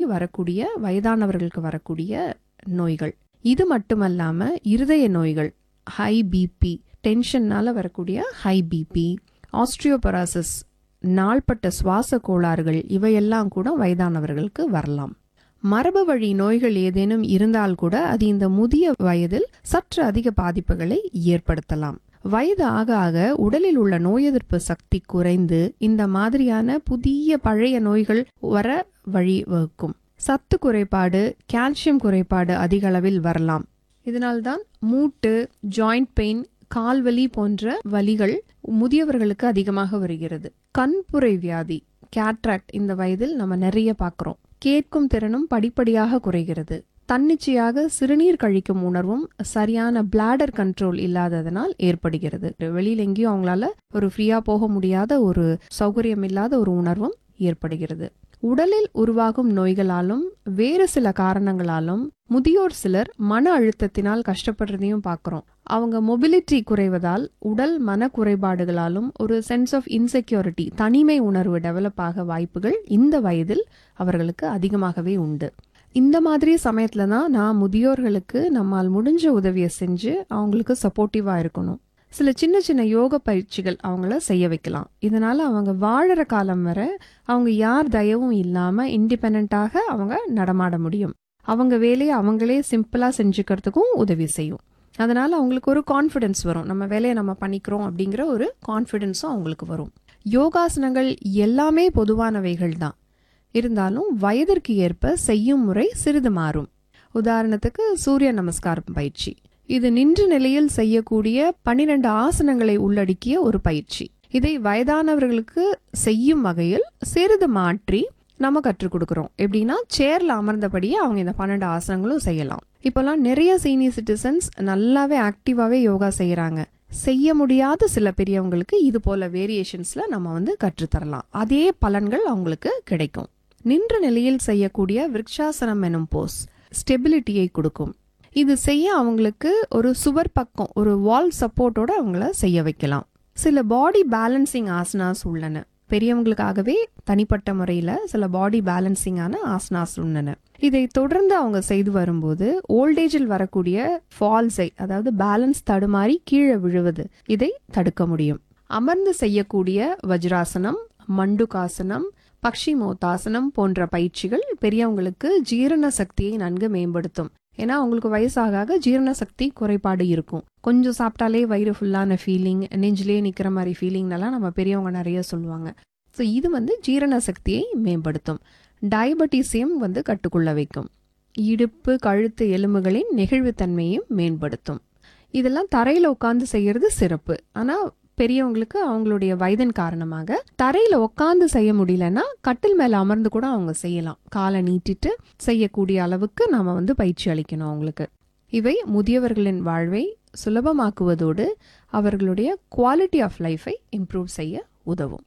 வரக்கூடிய வயதானவர்களுக்கு வரக்கூடிய நோய்கள் இது மட்டுமல்லாம இருதய நோய்கள் ஹை பிபி டென்ஷன்னால வரக்கூடிய ஹை பிபி ஆஸ்ட்ரியோபராசிஸ் நாள்பட்ட சுவாச கோளாறுகள் இவையெல்லாம் கூட வயதானவர்களுக்கு வரலாம் மரபு வழி நோய்கள் ஏதேனும் இருந்தால் கூட அது இந்த முதிய வயதில் சற்று அதிக பாதிப்புகளை ஏற்படுத்தலாம் வயது ஆக ஆக உடலில் உள்ள நோய் எதிர்ப்பு சக்தி குறைந்து இந்த மாதிரியான புதிய பழைய நோய்கள் வர வழிவகுக்கும் சத்து குறைபாடு கால்சியம் குறைபாடு அதிக அளவில் வரலாம் இதனால்தான் மூட்டு ஜாயிண்ட் பெயின் கால்வலி போன்ற வலிகள் முதியவர்களுக்கு அதிகமாக வருகிறது கண்புரை வியாதி கேட்ராக்ட் இந்த வயதில் நம்ம நிறைய பார்க்குறோம் கேட்கும் திறனும் படிப்படியாக குறைகிறது தன்னிச்சையாக சிறுநீர் கழிக்கும் உணர்வும் சரியான பிளாடர் கண்ட்ரோல் இல்லாததனால் ஏற்படுகிறது வெளியில் எங்கேயும் அவங்களால ஒரு ஃப்ரீயா போக முடியாத ஒரு சௌகரியம் இல்லாத ஒரு உணர்வும் ஏற்படுகிறது உடலில் உருவாகும் நோய்களாலும் வேறு சில காரணங்களாலும் முதியோர் சிலர் மன அழுத்தத்தினால் கஷ்டப்படுறதையும் பார்க்குறோம் அவங்க மொபிலிட்டி குறைவதால் உடல் மன குறைபாடுகளாலும் ஒரு சென்ஸ் ஆஃப் இன்செக்யூரிட்டி தனிமை உணர்வு டெவலப் ஆக வாய்ப்புகள் இந்த வயதில் அவர்களுக்கு அதிகமாகவே உண்டு இந்த மாதிரி சமயத்துல தான் நான் முதியோர்களுக்கு நம்மால் முடிஞ்ச உதவியை செஞ்சு அவங்களுக்கு சப்போர்ட்டிவா இருக்கணும் சில சின்ன சின்ன யோக பயிற்சிகள் அவங்கள செய்ய வைக்கலாம் இதனால அவங்க வாழற காலம் வரை அவங்க யார் தயவும் இல்லாம இண்டிபெண்ட்டாக அவங்க நடமாட முடியும் அவங்க வேலையை அவங்களே சிம்பிளா செஞ்சுக்கிறதுக்கும் உதவி செய்யும் அதனால அவங்களுக்கு ஒரு கான்ஃபிடென்ஸ் வரும் நம்ம வேலையை நம்ம பண்ணிக்கிறோம் அப்படிங்கிற ஒரு கான்ஃபிடென்ஸும் அவங்களுக்கு வரும் யோகாசனங்கள் எல்லாமே பொதுவானவைகள் தான் இருந்தாலும் வயதிற்கு ஏற்ப செய்யும் முறை சிறிது மாறும் உதாரணத்துக்கு சூரிய நமஸ்காரம் பயிற்சி இது நின்ற நிலையில் செய்யக்கூடிய பன்னிரண்டு ஆசனங்களை உள்ளடக்கிய ஒரு பயிற்சி இதை வயதானவர்களுக்கு செய்யும் வகையில் சிறிது மாற்றி நம்ம கற்றுக் கொடுக்குறோம் எப்படின்னா சேர்ல அமர்ந்தபடியே அவங்க இந்த பன்னெண்டு ஆசனங்களும் செய்யலாம் இப்போல்லாம் நிறைய சீனியர் சிட்டிசன்ஸ் நல்லாவே ஆக்டிவாவே யோகா செய்யறாங்க செய்ய முடியாத சில பெரியவங்களுக்கு இது போல வேரியேஷன்ஸ்ல நம்ம வந்து கற்றுத்தரலாம் அதே பலன்கள் அவங்களுக்கு கிடைக்கும் நின்ற நிலையில் செய்யக்கூடிய விருட்சாசனம் எனும் போஸ் ஸ்டெபிலிட்டியை கொடுக்கும் இது செய்ய அவங்களுக்கு ஒரு சுவர் பக்கம் ஒரு வால் சப்போர்ட்டோட அவங்கள செய்ய வைக்கலாம் சில பாடி பேலன்சிங் ஆசனாஸ் உள்ளன பெரியவங்களுக்காகவே தனிப்பட்ட முறையில் சில பாடி பேலன்சிங்கான ஆசனாஸ் உள்ளன இதை தொடர்ந்து அவங்க செய்து வரும்போது ஓல்டேஜில் வரக்கூடிய ஃபால்ஸை அதாவது பேலன்ஸ் தடுமாறி கீழே விழுவது இதை தடுக்க முடியும் அமர்ந்து செய்யக்கூடிய வஜ்ராசனம் மண்டுகாசனம் பக்ஷி மோத்தாசனம் போன்ற பயிற்சிகள் பெரியவங்களுக்கு ஜீரண சக்தியை நன்கு மேம்படுத்தும் ஏன்னா அவங்களுக்கு வயசாக ஆக ஜீரண சக்தி குறைபாடு இருக்கும் கொஞ்சம் சாப்பிட்டாலே வயிறு ஃபுல்லான ஃபீலிங் நெஞ்சிலே நிற்கிற மாதிரி ஃபீலிங்னெல்லாம் நம்ம பெரியவங்க நிறைய சொல்லுவாங்க ஸோ இது வந்து ஜீரண சக்தியை மேம்படுத்தும் டயபெட்டிஸையும் வந்து கட்டுக்குள்ள வைக்கும் இடுப்பு கழுத்து எலும்புகளின் நெகிழ்வுத்தன்மையும் மேம்படுத்தும் இதெல்லாம் தரையில் உட்காந்து செய்யறது சிறப்பு ஆனால் பெரியவங்களுக்கு அவங்களுடைய வயதின் காரணமாக தரையில உட்காந்து செய்ய முடியலன்னா கட்டில் மேல அமர்ந்து கூட அவங்க செய்யலாம் காலை நீட்டிட்டு செய்யக்கூடிய அளவுக்கு நாம வந்து பயிற்சி அளிக்கணும் அவங்களுக்கு இவை முதியவர்களின் வாழ்வை சுலபமாக்குவதோடு அவர்களுடைய குவாலிட்டி ஆஃப் லைஃபை இம்ப்ரூவ் செய்ய உதவும்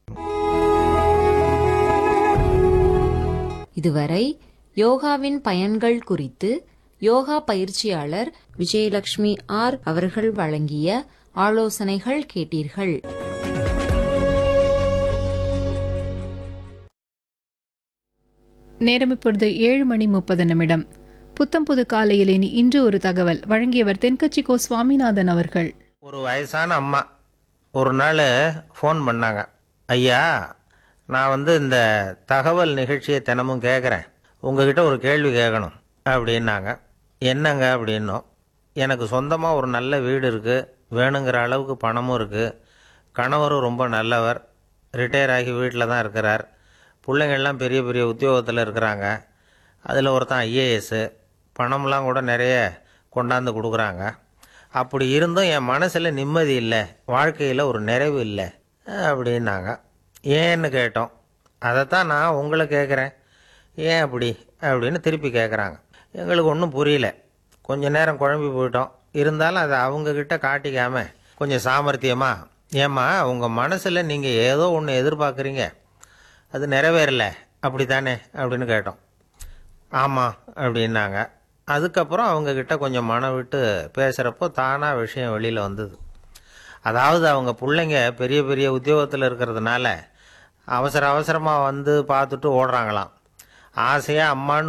இதுவரை யோகாவின் பயன்கள் குறித்து யோகா பயிற்சியாளர் விஜயலட்சுமி ஆர் அவர்கள் வழங்கிய ஆலோசனைகள் கேட்டீர்கள் நேரம் இப்பொழுது ஏழு மணி முப்பது நிமிடம் புத்தம் புது காலையில் இனி இன்று ஒரு தகவல் வழங்கியவர் தென்கட்சி கோ சுவாமிநாதன் அவர்கள் ஒரு வயசான அம்மா ஒரு நாள் ஃபோன் பண்ணாங்க ஐயா நான் வந்து இந்த தகவல் நிகழ்ச்சியை தினமும் கேட்குறேன் உங்ககிட்ட ஒரு கேள்வி கேட்கணும் அப்படின்னாங்க என்னங்க அப்படின்னோம் எனக்கு சொந்தமாக ஒரு நல்ல வீடு இருக்குது வேணுங்கிற அளவுக்கு பணமும் இருக்குது கணவரும் ரொம்ப நல்லவர் ரிட்டையர் ஆகி வீட்டில் தான் இருக்கிறார் பிள்ளைங்கள்லாம் பெரிய பெரிய உத்தியோகத்தில் இருக்கிறாங்க அதில் ஒருத்தன் ஐஏஎஸ்ஸு பணம்லாம் கூட நிறைய கொண்டாந்து கொடுக்குறாங்க அப்படி இருந்தும் என் மனசில் நிம்மதி இல்லை வாழ்க்கையில் ஒரு நிறைவு இல்லை அப்படின்னாங்க ஏன்னு கேட்டோம் அதைத்தான் நான் உங்களை கேட்குறேன் ஏன் அப்படி அப்படின்னு திருப்பி கேட்குறாங்க எங்களுக்கு ஒன்றும் புரியல கொஞ்ச நேரம் குழம்பி போயிட்டோம் இருந்தாலும் அதை அவங்கக்கிட்ட காட்டிக்காம கொஞ்சம் சாமர்த்தியமா ஏம்மா உங்கள் மனசில் நீங்கள் ஏதோ ஒன்று எதிர்பார்க்குறீங்க அது நிறைவேறல அப்படி தானே அப்படின்னு கேட்டோம் ஆமாம் அப்படின்னாங்க அதுக்கப்புறம் அவங்கக்கிட்ட கொஞ்சம் மனம் விட்டு பேசுகிறப்போ தானாக விஷயம் வெளியில் வந்தது அதாவது அவங்க பிள்ளைங்க பெரிய பெரிய உத்தியோகத்தில் இருக்கிறதுனால அவசர அவசரமாக வந்து பார்த்துட்டு ஓடுறாங்களாம் ஆசையாக அம்மான்னு